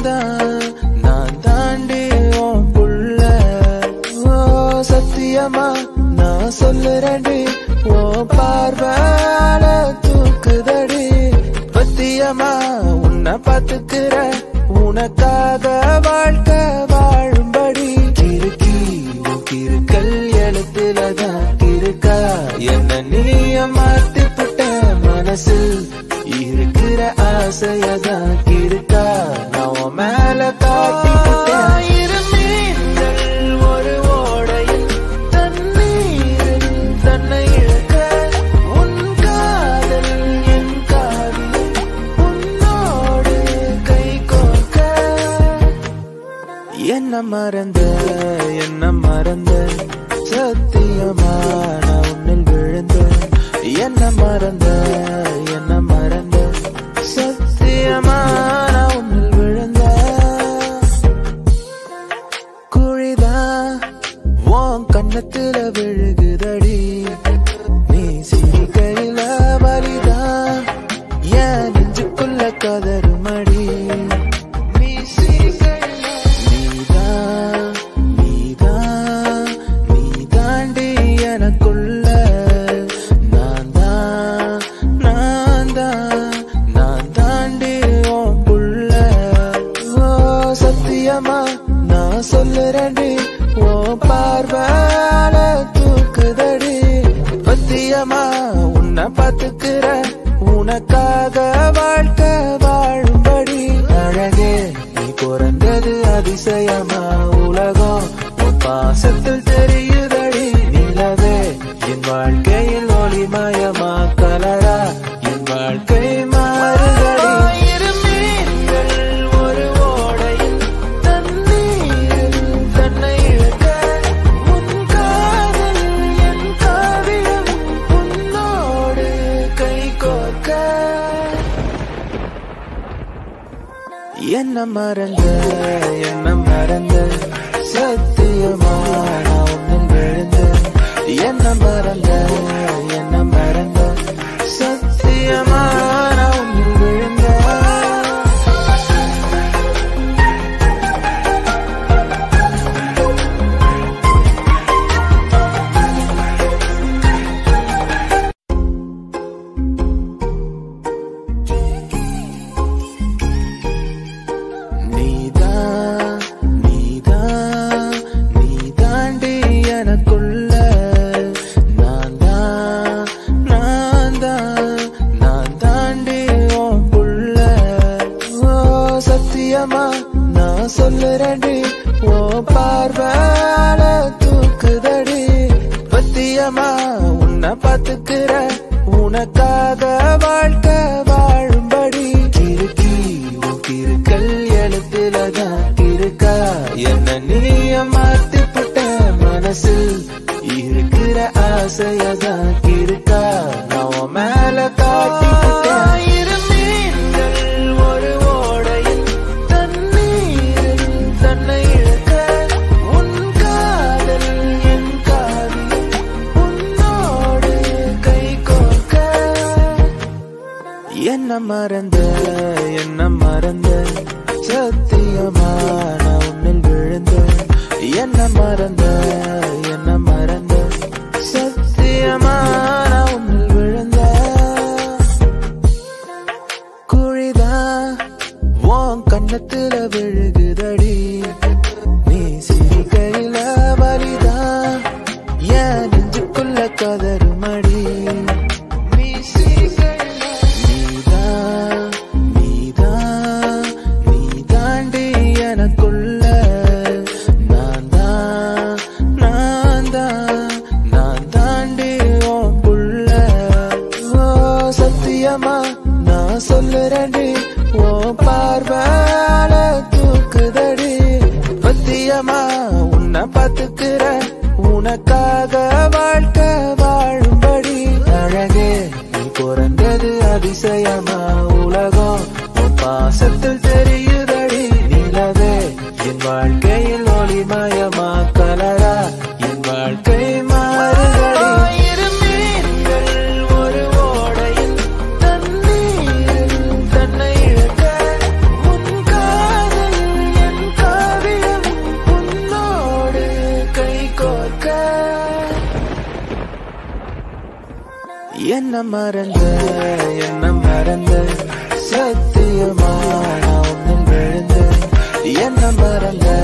தான் நான் தாண்டி உன் புள்ள ஓ சத்தியமா நான் சொல்லுறேன்டி ஓ பார்வால தூக்குதடி பத்தியமா உன்னை பாத்துக்கிற உனக்காக வாழ்க்கை வாழும்படி கிறுக்கி உன் கிறுக்கல் எழுத்துலதான் இருக்கா என்ன நீய மாத்தி புட்ட மனசில் இருக்கிற ஆசையதான் இருக்கா நான் உன் மேல காட்டி புட்டேன் இரு மீன்கள் ஒரு ஓடையில் தண்ணீரில் தன்னை இழக்க உன் காதல் என் காவியம் உன்னோடு கை கோர்க்க என்ன மறந்த என்ன மறந்த சத்தியமா நான் உன்னில் விழுந்த என்ன மறந்த என்ன மறந்த சத்தியமா நான் உன்னில் விழுந்த குழிதான் உன் கண்ணத்துல விழுகுதடி நீ சிரிக்கையில வலிதான் என் நெஞ்சுக்குள்ள கதறுமடி நீ சிரிக்கையில நீதான் நீதான் நீ தாண்டி எனக்குள்ள நான் தான் நான் தான் நான் தாண்டி உன் புள்ள ஓ சத்தியமா நான் சொல்லுறேன்டி ஓ பார்வால தூக்குதடி பத்தியமா உன்னை பாத்துக்கிற உனக்காக வாழ்க்கை வாழும்படி அழகே நீ பிறந்தது அதிசயமா உலகம் உன் பாசத்தில் தெரியுதடி நிலவே என் வாழ்க்கையில் ஒளிமயமா கலரா என் வாழ்க்கை மாறுதடி இரு மீன்கள் ஒரு ஓடையில் தண்ணீரில் தன்னை இழக்க உன் காதல் என் காவியம் உன்னோடு கை கோர்க்க என்ன மறந்த என்ன மறந்த சத்தியமா நான் உன்னில் விழுந்த என்ன மறந்த என்ன மறந்த சத்தியமா நான் உன்னில் விழுந்த நீதான் நீதான் நீ தாண்டி எனக்குள்ள நான் தான் நான் தான் நான் தாண்டி உன் புள்ள ஓ சத்தியமா நான் சொல்லுறேன்டி ஓ பார்வால தூக்குதடி பத்தியமா உன்னை பாத்துக்கிற உனக்காக வாழ்க்கை வாழும்படி கிறுக்கி உன் கிறுக்கல் எழுத்துலதான் இருக்கா என்ன நீய மாத்தி புட்ட மனசில் இருக்கிற ஆசையதான் இருக்கா நான் உன் மேல காட்டி புட்டேன் இரு மீன்கள் ஒரு ஓடையில் தண்ணீரில் தன்னை இழக்க உன் காதல் என் காவியம் உன்னோடு கை கோர்க்க என்ன மறந்த என்ன மறந்த சத்தியமா நான் உன்னில் விழுந்த என்ன மறந்த என்ன மறந்த சத்தியமா நான் உன்னில் விழுந்த குழிதான் உன் கண்ணத்துல விழுகுதடி நீ சிரிக்கையில வலிதான் என் நெஞ்சுக்குள்ள கதறுமடி நீ சிரிக்கையில நீதான் நீதான் நீ தாண்டி எனக்குள்ள நான் தான் நான் தான் நான் தாண்டி உன் புள்ள ஓ சத்தியமா நான் சொல்லுறேன்டி ஓ பார்வால தூக்குதடி பத்தியமா உன்னை பாத்துக்கிற உனக்காக வாழ்க்கை வாழும்படி அழகே நீ பிறந்தது அதிசயமா உலகம் உன் பாசத்தில் தெரியுதடி நிலவே என் வாழ்க்கையில் ஒளிமயமா கலரா என் வாழ்க்கை மாறுதடி இரு மீன்கள் ஒரு ஓடையில் தண்ணீரில் தன்னை இழக்க உன் காதல் என்ன மறந்த என்ன மறந்த சத்தியமா நான் உன்னில் விழுந்த என்ன மறந்த